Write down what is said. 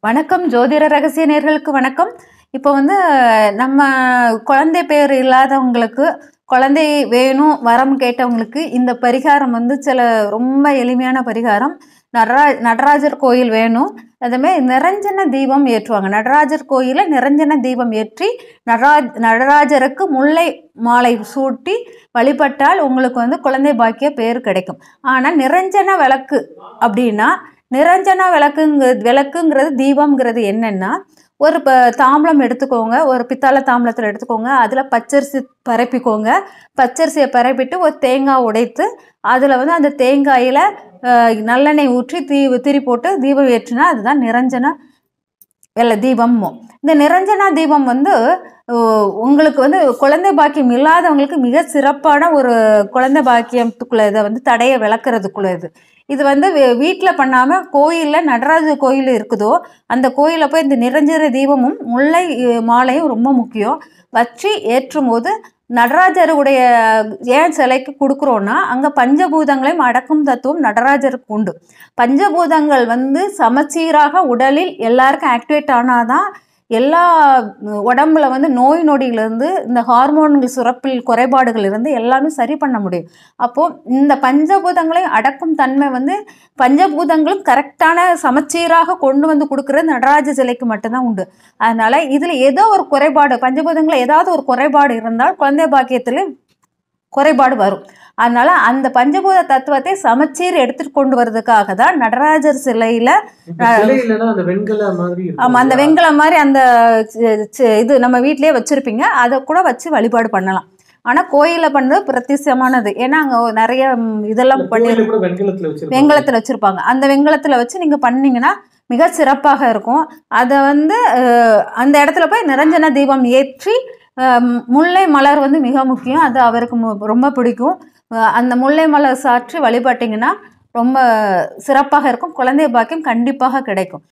வணக்கம் ஜோதிட ரகசிய நேர்களுக்கு வணக்கம் இப்போ வந்து நம்ம குழந்தை பேர் இல்லாதவங்களுக்கு குழந்தை வேணும் வரம் கேட்டவங்களுக்கு இந்த பரிகாரம் வந்து சில ரொம்ப எளிமையான பரிகாரம் நடரா நடராஜர் கோயில் வேணும் அதுமாதிரி நிரஞ்சன தீபம் ஏற்றுவாங்க நடராஜர் கோயிலில் நிரஞ்சன தீபம் ஏற்றி நடராஜ் நடராஜருக்கு முல்லை மாலை சூட்டி வழிபட்டால் உங்களுக்கு வந்து குழந்தை பாக்கிய பேர் கிடைக்கும் ஆனால் நிரஞ்சன விளக்கு அப்படின்னா நிரஞ்சன விளக்குங்க விளக்குங்கிறது தீபம்ங்கிறது என்னென்னா ஒரு ப தாம்பலம் எடுத்துக்கோங்க ஒரு பித்தளை தாம்பலத்தில் எடுத்துக்கோங்க அதில் பச்சரிசி பரப்பிக்கோங்க பச்சரிசியை பரப்பிட்டு ஒரு தேங்காய் உடைத்து அதில் வந்து அந்த தேங்காயில் நல்லெண்ணெய் ஊற்றி தீ திரி போட்டு தீபம் ஏற்றினா அதுதான் நிரஞ்சன வெள்ளை தீபம்மோ இந்த நிரஞ்சனா தீபம் வந்து உங்களுக்கு வந்து குழந்தை பாக்கியம் இல்லாதவங்களுக்கு மிக சிறப்பான ஒரு குழந்தை பாக்கியத்துக்குள்ள இதை வந்து தடையை விளக்குறதுக்குள்ள இது இது வந்து வீட்டில் பண்ணாமல் கோயிலில் நடராஜ கோயில் இருக்குதோ அந்த கோயிலில் போய் இந்த நிரஞ்சன தீபமும் முல்லை மாலையும் ரொம்ப முக்கியம் வச்சு ஏற்றும் போது நடராஜருடைய ஏன் சிலைக்கு கொடுக்குறோன்னா அங்கே பஞ்சபூதங்களையும் அடக்கும் தத்துவம் நடராஜருக்கு உண்டு பஞ்சபூதங்கள் வந்து சமச்சீராக உடலில் எல்லாருக்கும் ஆக்டிவேட் ஆனாதான் எல்லா உடம்புல வந்து நோய் நொடியிலேருந்து இந்த ஹார்மோன்கள் சுரப்பில் குறைபாடுகள் இருந்து எல்லாமே சரி பண்ண முடியும் அப்போது இந்த பஞ்சபூதங்களையும் அடக்கும் தன்மை வந்து பஞ்சபூதங்களும் கரெக்டான சமச்சீராக கொண்டு வந்து கொடுக்குறது நடராஜ சிலைக்கு மட்டும்தான் உண்டு அதனால் இதில் ஏதோ ஒரு குறைபாடு பஞ்சபூதங்களில் ஏதாவது ஒரு குறைபாடு இருந்தால் குழந்தை பாக்கியத்தில் குறைபாடு வரும் அதனால அந்த பஞ்சபூத தத்துவத்தை சமச்சீர் எடுத்துட்டு கொண்டு வர்றதுக்காக தான் நடராஜர் சிலையில ஆமா அந்த வெண்கலம் மாதிரி அந்த இது நம்ம வீட்லயே வச்சிருப்பீங்க அதை கூட வச்சு வழிபாடு பண்ணலாம் ஆனா கோயில பண்ணது பிரத்திசமானது ஏன்னா அங்க நிறைய இதெல்லாம் பண்ணி வெண்கலத்துல வச்சிருப்பாங்க அந்த வெண்கலத்துல வச்சு நீங்க பண்ணீங்கன்னா மிக சிறப்பாக இருக்கும் அதை வந்து அந்த இடத்துல போய் நிரஞ்சன தீபம் ஏற்றி முல்லை மலர் வந்து மிக முக்கியம் அது அவருக்கு ரொம்ப பிடிக்கும் அந்த முல்லை மலர் சாற்றி வழிபட்டிங்கன்னா ரொம்ப சிறப்பாக இருக்கும் குழந்தை பாக்கியம் கண்டிப்பாக கிடைக்கும்